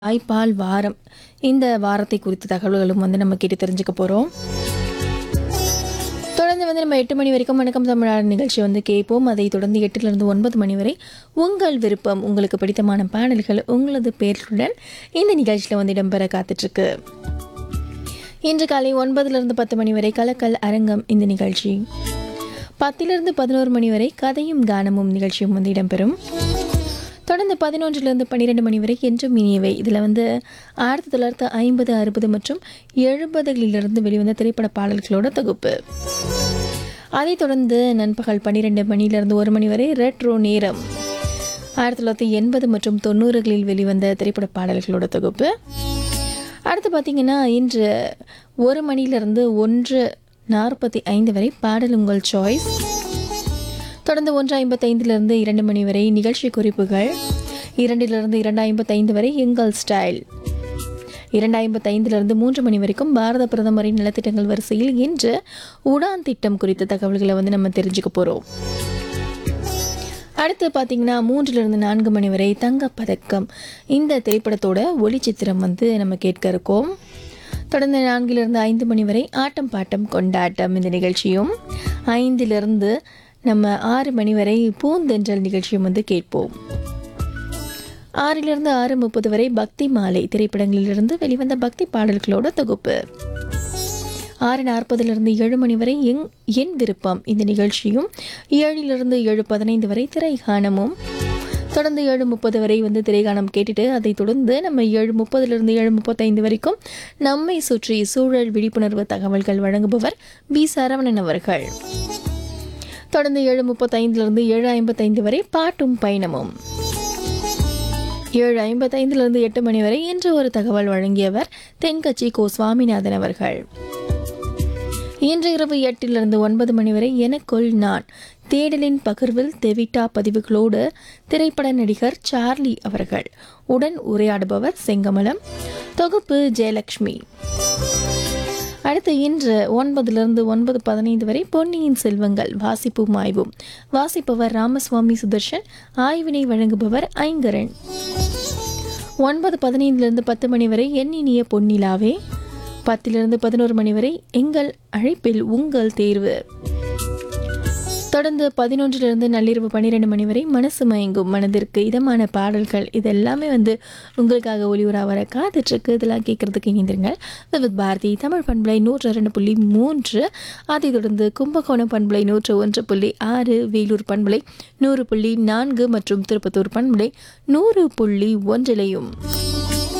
தாய்ப்பால் வாரம் இந்த வாரத்தை குறித்த தகவல்களும் வந்து நம்ம கேட்டு தெரிஞ்சுக்க போகிறோம் தொடர்ந்து வந்து நம்ம எட்டு மணி வரைக்கும் வணக்கம் தமிழ்நாடு நிகழ்ச்சி வந்து கேட்போம் அதை தொடர்ந்து எட்டுலேருந்து ஒன்பது மணி வரை உங்கள் விருப்பம் உங்களுக்கு பிடித்தமான பாடல்கள் உங்களது பேர்களுடன் இந்த நிகழ்ச்சியில் வந்து இடம்பெற காத்துட்ருக்கு இன்று காலை ஒன்பதுலேருந்து பத்து மணி வரை கலக்கல் அரங்கம் இந்த நிகழ்ச்சி பத்திலிருந்து பதினோரு மணி வரை கதையும் கானமும் நிகழ்ச்சியும் வந்து இடம்பெறும் தொடர்ந்து பதினொன்றிலிருந்து பன்னிரெண்டு மணி வரை என்றும் இனியவை இதில் வந்து ஆயிரத்தி தொள்ளாயிரத்து ஐம்பது அறுபது மற்றும் எழுபதுகளிலிருந்து வெளிவந்த திரைப்பட பாடல்களோட தொகுப்பு அதைத் தொடர்ந்து நண்பகல் பன்னிரெண்டு மணியிலிருந்து ஒரு மணி வரை ரெட்ரோ நேரம் ஆயிரத்தி தொள்ளாயிரத்தி எண்பது மற்றும் தொண்ணூறுகளில் வெளிவந்த திரைப்பட பாடல்களோட தொகுப்பு அடுத்து பார்த்திங்கன்னா இன்று ஒரு மணியிலிருந்து ஒன்று நாற்பத்தி ஐந்து வரை பாடல் உங்கள் சாய்ஸ் தொடர்ந்து ஒன்று ஐம்பத்தைந்திலிருந்து இரண்டு மணி வரை நிகழ்ச்சி குறிப்புகள் இரண்டிலிருந்து இரண்டு ஐம்பத்தைந்து வரை எங்கள் ஸ்டைல் இரண்டு ஐம்பத்தைந்திலிருந்து மூன்று மணி வரைக்கும் பாரத பிரதமரின் நலத்திட்டங்கள் வரிசையில் இன்று உடான் திட்டம் குறித்த தகவல்களை வந்து நம்ம தெரிஞ்சுக்க போகிறோம் அடுத்து பார்த்தீங்கன்னா மூன்றிலிருந்து நான்கு மணி வரை தங்கப்பதக்கம் இந்த திரைப்படத்தோட ஒளிச்சித்திரம் வந்து நம்ம கேட்க இருக்கோம் தொடர்ந்து நான்கிலிருந்து ஐந்து மணி வரை ஆட்டம் பாட்டம் கொண்டாட்டம் இந்த நிகழ்ச்சியும் ஐந்திலிருந்து நம்ம ஆறு மணி வரை பூந்தென்றல் நிகழ்ச்சியும் வந்து கேட்போம் ஆறிலிருந்து ஆறு முப்பது வரை பக்தி மாலை திரைப்படங்களிலிருந்து வெளிவந்த பக்தி பாடல்களோட தொகுப்பு ஆறு நாற்பதிலிருந்து ஏழு மணி வரை எங் என் விருப்பம் இந்த நிகழ்ச்சியும் ஏழிலிருந்து ஏழு பதினைந்து வரை திரைகாணமும் தொடர்ந்து ஏழு முப்பது வரை வந்து திரைகாணம் கேட்டுட்டு அதை தொடர்ந்து நம்ம ஏழு முப்பதுலேருந்து ஏழு முப்பத்தைந்து வரைக்கும் நம்மை சுற்றி சூழல் விழிப்புணர்வு தகவல்கள் வழங்குபவர் பி சரவணன் அவர்கள் தொடர்ந்து ஏழு முப்பத்தைந்துலேருந்து ஏழு ஐம்பத்தைந்து வரை பாட்டும் பயணமும் ஏழு ஐம்பத்தைந்திலிருந்து எட்டு மணி வரை இன்று ஒரு தகவல் வழங்கியவர் தென்கட்சி கோ சுவாமிநாதன் அவர்கள் இன்று இரவு எட்டிலிருந்து ஒன்பது மணி வரை எனக்குள் நான் தேடலின் பகிர்வில் தெவிட்டா பதிவுகளோடு திரைப்பட நடிகர் சார்லி அவர்கள் உடன் உரையாடுபவர் செங்கமலம் தொகுப்பு ஜெயலக்ஷ்மி அடுத்து இன்று ஒன்பதிலிருந்து ஒன்பது பதினைந்து வரை பொன்னியின் செல்வங்கள் வாசிப்பும் ஆய்வும் வாசிப்பவர் ராமசுவாமி சுதர்ஷன் ஆய்வினை வழங்குபவர் ஐங்கரன் ஒன்பது பதினைந்திலிருந்து பத்து மணி வரை என் இனிய பொன்னிலாவே பத்திலிருந்து பதினோரு மணி வரை எங்கள் அழைப்பில் உங்கள் தேர்வு தொடர்ந்து பதினொன்றிலிருந்து நள்ளிரவு பன்னிரெண்டு மணி வரை மனசு மயங்கும் மனதிற்கு இதமான பாடல்கள் இது எல்லாமே வந்து உங்களுக்காக ஒளிவுரா வர காத்துட்ருக்கு இதெல்லாம் கேட்குறதுக்கு இணைந்திருங்கள் வித் பாரதி தமிழ் பண்பலை நூற்று ரெண்டு புள்ளி மூன்று அதைத் தொடர்ந்து கும்பகோணம் பண்பலை நூற்று ஒன்று புள்ளி ஆறு வேலூர் பண்பலை நூறு புள்ளி நான்கு மற்றும் திருப்பத்தூர் பண்பலை நூறு புள்ளி ஒன்றிலையும்